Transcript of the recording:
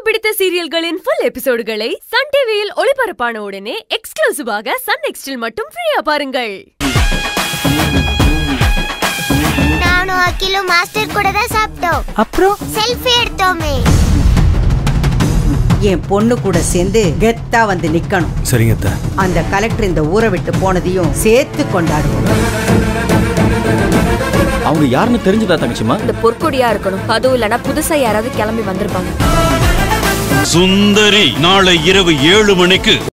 பிடித்த சீரியல்களின் full எபிசோடுகளை Sun டிவியில் ஒளிபரப்பான உடனே எக்ஸ்க்ளூசிவாக சன் நெக்ஸ்டில் மட்டும் ஃப்ரீயா பாருங்கள் நானும் அகிலும் மாஸ்டர் கூட தான் சாப்பிட்டோம் அப்புறம் செல்ஃபி எடுத்தோமே என் பொண்ணு கூட சேர்ந்து கெத்தா வந்து நிக்கணும் சரிங்க அத்தை அந்த கலெக்டர் இந்த ஊரை விட்டு போனதையும் சேர்த்து கொண்டாடுவோம் அவங்க யாருன்னு தெரிஞ்சதா தங்கச்சிமா இந்த பொற்கொடியா இருக்கணும் அதுவும் இல்லனா புதுசா யாராவது கிளம்பி வந்திருப்பாங்க சுந்தரி நாளை இரவு ஏழு மணிக்கு